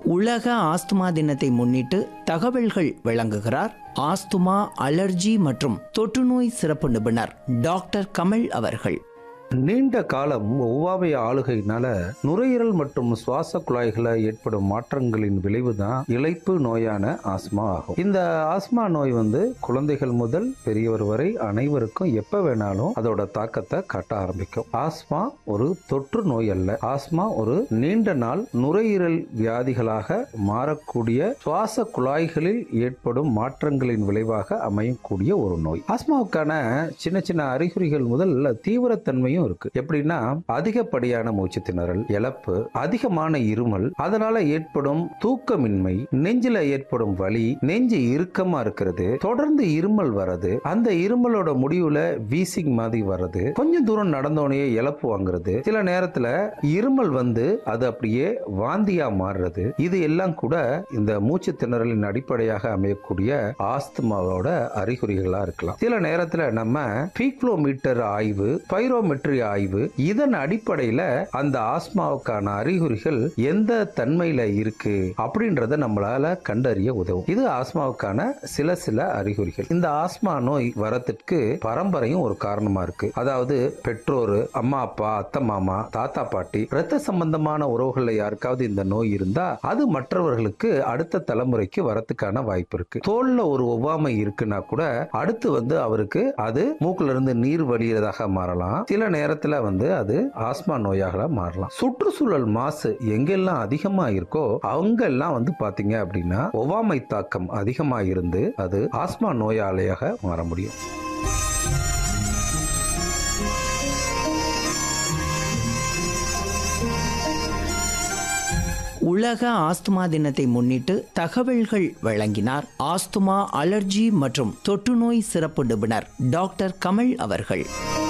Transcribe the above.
உலக ஆஸ்துமா தினத்தை முன்னிட்டு தகவல்கள் வழங்குகிறார் ஆஸ்துமா அலர்ஜி மற்றும் தொற்றுநோய் சிறப்பு நிபுணர் டாக்டர் கமல் அவர்கள் நீண்ட காலம் ஒவ்வாமை ஆளுகையினால நுரையீரல் மற்றும் சுவாச குழாய்களை ஏற்படும் மாற்றங்களின் விளைவுதான் இழைப்பு நோயான ஆஸ்மா ஆகும் இந்த ஆஸ்மா நோய் வந்து குழந்தைகள் முதல் பெரியவர் வரை அனைவருக்கும் எப்ப வேணாலும் அதோட தாக்கத்தை காட்ட ஆரம்பிக்கும் ஆஸ்மா ஒரு தொற்று நோய் அல்ல ஆஸ்மா ஒரு நீண்ட நாள் நுரையீரல் வியாதிகளாக மாறக்கூடிய சுவாச குழாய்களில் ஏற்படும் மாற்றங்களின் விளைவாக அமையக்கூடிய ஒரு நோய் ஆஸ்மாவுக்கான சின்ன சின்ன அறிகுறிகள் முதல் தீவிரத்தன்மையும் இருக்கு எப்படின்னா அதிகப்படியான மூச்சு திணறல் இழப்பு அதிகமான இருமல் அதனால ஏற்படும் தூக்கமின்மை நெஞ்சில ஏற்படும் வலி நெஞ்சு இறுக்கமா இருக்கிறது தொடர்ந்து இருமல் வர்றது அந்த இருமலோட முடிவுல வீசிங் மாதிரி வர்றது கொஞ்சம் தூரம் நடந்தோடனே இழப்பு வாங்குறது சில நேரத்துல இருமல் வந்து அது அப்படியே வாந்தியா மாறுறது இது எல்லாம் கூட இந்த மூச்சு திணறலின் அடிப்படையாக அமையக்கூடிய ஆஸ்துமாவோட அறிகுறிகளா இருக்கலாம் சில நேரத்துல நம்ம பீக்லோமீட்டர் ஆய்வு பைரோமெட்ரி ஆய்வு இதன் அடிப்படையில அந்த ஆஸ்மாவுக்கான அறிகுறிகள் எந்த தன்மையில இருக்கு அப்படின்றத நம்மளால கண்டறிய உதவும் இது ஆஸ்மாவுக்கான சில சில அறிகுறிகள் இந்த ஆஸ்மா நோய் வரத்திற்கு பரம்பரையும் ஒரு காரணமா இருக்கு அதாவது பெற்றோர் அம்மா அப்பா அத்தை மாமா தாத்தா பாட்டி இரத்த சம்பந்தமான உறவுகள்ல யாருக்காவது இந்த நோய் இருந்தா அது மற்றவர்களுக்கு அடுத்த தலைமுறைக்கு வரத்துக்கான வாய்ப்பு இருக்கு தோல்ல ஒரு ஒவ்வாமை இருக்குன்னா கூட அடுத்து வந்து அவருக்கு அது மூக்குல இருந்து நீர் வழியதாக மாறலாம் சில நேரத்துல வந்து அது ஆஸ்மா நோயாக மாறலாம் சுற்றுச்சூழல் மாசு எங்கெல்லாம் அதிகமா இருக்கோ அங்கெல்லாம் வந்து பாத்தீங்க அப்படின்னா ஒவ்வாமை தாக்கம் அதிகமா இருந்து அது ஆஸ்மா நோயாளியாக மாற முடியும் உலக ஆஸ்துமா தினத்தை முன்னிட்டு தகவல்கள் வழங்கினார் ஆஸ்துமா அலர்ஜி மற்றும் தொற்றுநோய் சிறப்பு நிபுணர் டாக்டர் கமல் அவர்கள்